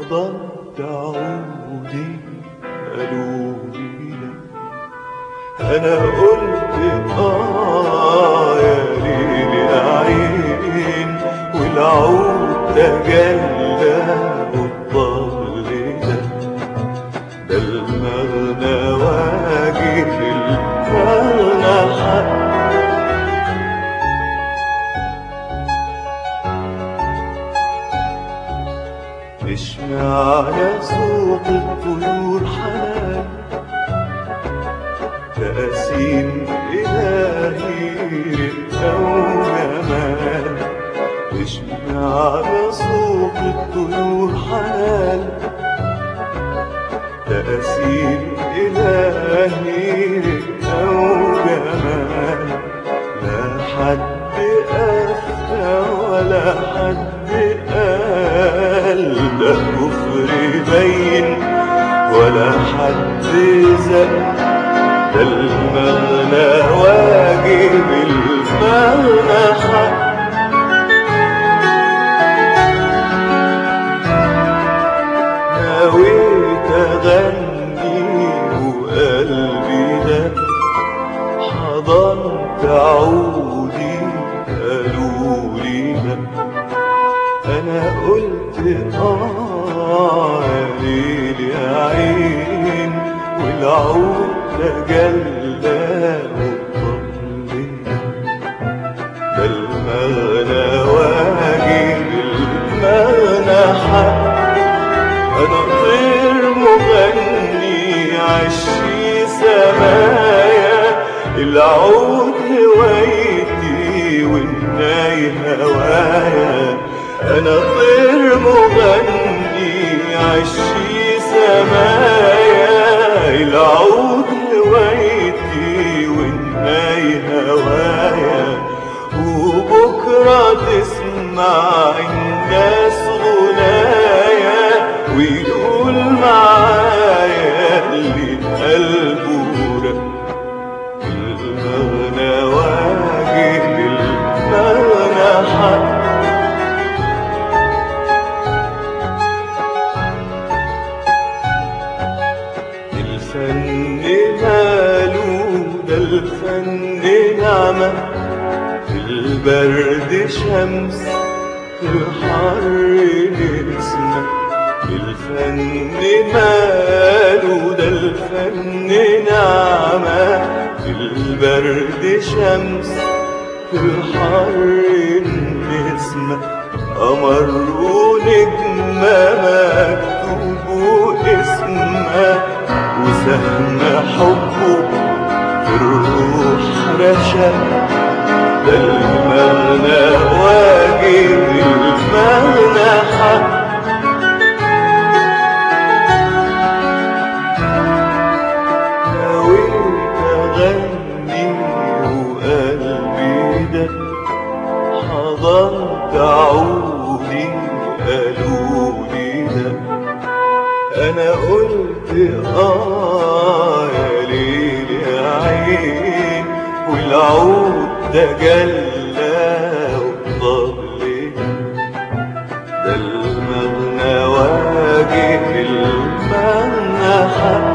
حضنت عودي قالوا لي لا انا قلت اه يا ليل يا عين والعود تجلى والضل ده ده المغنى واجب المغنى حق اشمعنى صوت الطيور حنان تقاسيم إلهي رقة وجمال اشمعنى صوت الطيور حنان تقاسيم إلهي رقة وجمال لا حد أفتى ولا حد قال ده كفر باين ولا حد زق ده المغنى واجب المغنى حق نويت أغني وقلبي ده حضنت عودي قالوا لي لا أنا قلت آه يا ليل يا عين والعود تجلى وطمنا ده المغنى واجب المغنى حق أنا طير مغني عشي سمايا العود هوايتي والناي هوايا أنا طير مغني عشي سمايا العود هوايتي والناي هوايا وبكرة تسمع الناس غنايا ويقول معايا اللي قلبه رق المغنى واجب المغنى حق الفن ماله ده الفن نعمة في البرد شمس في الحر نسمة الفن ماله ده الفن نعمة في البرد شمس في الحر نسمة قمر ونجمة مكتوب اسمها وسهم حبه في الروح رشا ده المغنى واجب المغنى حق نويت أغني وقلبي ده حضنت عودي قالوا لي ده أنا قلت آه يا ليل يا عين والعود تجلى والضل ده المغنى واجب المغنى حق